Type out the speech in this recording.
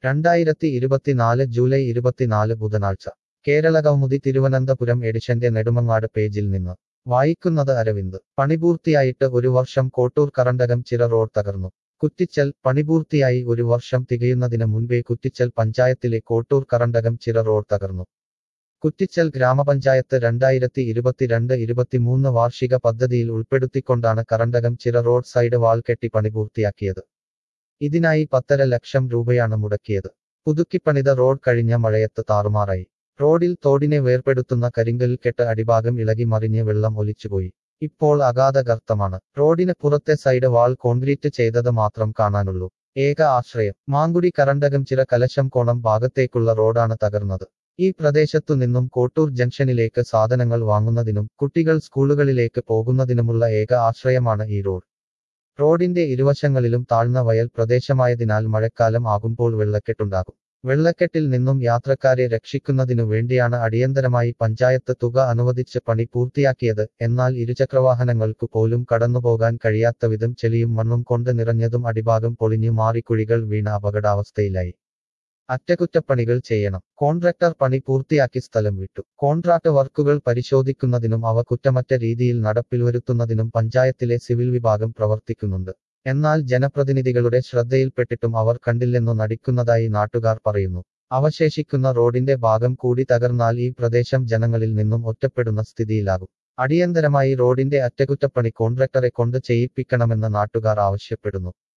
രണ്ടായിരത്തി ഇരുപത്തിനാല് ജൂലൈ ഇരുപത്തിനാല് ബുധനാഴ്ച കേരള കൗമുദി തിരുവനന്തപുരം എഡിഷന്റെ നെടുമങ്ങാട് പേജിൽ നിന്ന് വായിക്കുന്നത് അരവിന്ദ് പണിപൂർത്തിയായിട്ട് ഒരു വർഷം കോട്ടൂർ കറണ്ടകം ചിറ റോഡ് തകർന്നു കുറ്റിച്ചൽ പണിപൂർത്തിയായി ഒരു വർഷം തികയുന്നതിന് മുൻപേ കുറ്റിച്ചൽ പഞ്ചായത്തിലെ കോട്ടൂർ കറണ്ടകം ചിറ റോഡ് തകർന്നു കുറ്റിച്ചൽ ഗ്രാമപഞ്ചായത്ത് രണ്ടായിരത്തി ഇരുപത്തിരണ്ട് ഇരുപത്തിമൂന്ന് വാർഷിക പദ്ധതിയിൽ ഉൾപ്പെടുത്തിക്കൊണ്ടാണ് കറണ്ടകം ചിറ റോഡ് സൈഡ് വാൾ കെട്ടി പണിപൂർത്തിയാക്കിയത് ഇതിനായി പത്തര ലക്ഷം രൂപയാണ് മുടക്കിയത് പുതുക്കിപ്പണിത റോഡ് കഴിഞ്ഞ മഴയത്ത് താറുമാറായി റോഡിൽ തോടിനെ വേർപെടുത്തുന്ന കരിങ്കൽ കെട്ട് അടിഭാഗം ഇളകി മറിഞ്ഞ് വെള്ളം ഒലിച്ചുപോയി ഇപ്പോൾ അഗാധ ഗർത്തമാണ് റോഡിന് പുറത്തെ സൈഡ് വാൾ കോൺക്രീറ്റ് ചെയ്തത് മാത്രം കാണാനുള്ളൂ ഏക ആശ്രയം മാങ്കുടി കറണ്ടകം ചിറ കലശം കോണം ഭാഗത്തേക്കുള്ള റോഡാണ് തകർന്നത് ഈ പ്രദേശത്തു നിന്നും കോട്ടൂർ ജംഗ്ഷനിലേക്ക് സാധനങ്ങൾ വാങ്ങുന്നതിനും കുട്ടികൾ സ്കൂളുകളിലേക്ക് പോകുന്നതിനുമുള്ള ഏക ആശ്രയമാണ് ഈ റോഡ് റോഡിന്റെ ഇരുവശങ്ങളിലും താഴ്ന്ന വയൽ പ്രദേശമായതിനാൽ മഴക്കാലം ആകുമ്പോൾ വെള്ളക്കെട്ടുണ്ടാകും വെള്ളക്കെട്ടിൽ നിന്നും യാത്രക്കാരെ രക്ഷിക്കുന്നതിനു വേണ്ടിയാണ് അടിയന്തരമായി പഞ്ചായത്ത് തുക അനുവദിച്ച് പണി പൂർത്തിയാക്കിയത് എന്നാൽ ഇരുചക്രവാഹനങ്ങൾക്കു പോലും കടന്നുപോകാൻ കഴിയാത്ത വിധം ചെളിയും മണ്ണും കൊണ്ട് നിറഞ്ഞതും അടിഭാഗം പൊളിഞ്ഞു മാറി കുഴികൾ വീണ അപകടാവസ്ഥയിലായി അറ്റകുറ്റപ്പണികൾ ചെയ്യണം കോൺട്രാക്ടർ പണി പൂർത്തിയാക്കി സ്ഥലം വിട്ടു കോൺട്രാക്ട് വർക്കുകൾ പരിശോധിക്കുന്നതിനും അവ കുറ്റമറ്റ രീതിയിൽ നടപ്പിൽ വരുത്തുന്നതിനും പഞ്ചായത്തിലെ സിവിൽ വിഭാഗം പ്രവർത്തിക്കുന്നുണ്ട് എന്നാൽ ജനപ്രതിനിധികളുടെ ശ്രദ്ധയിൽപ്പെട്ടിട്ടും അവർ കണ്ടില്ലെന്നു നടിക്കുന്നതായി നാട്ടുകാർ പറയുന്നു അവശേഷിക്കുന്ന റോഡിന്റെ ഭാഗം കൂടി തകർന്നാൽ ഈ പ്രദേശം ജനങ്ങളിൽ നിന്നും ഒറ്റപ്പെടുന്ന സ്ഥിതിയിലാകും അടിയന്തരമായി റോഡിന്റെ അറ്റകുറ്റപ്പണി കോൺട്രാക്ടറെ കൊണ്ട് ചെയ്യിപ്പിക്കണമെന്ന് നാട്ടുകാർ ആവശ്യപ്പെടുന്നു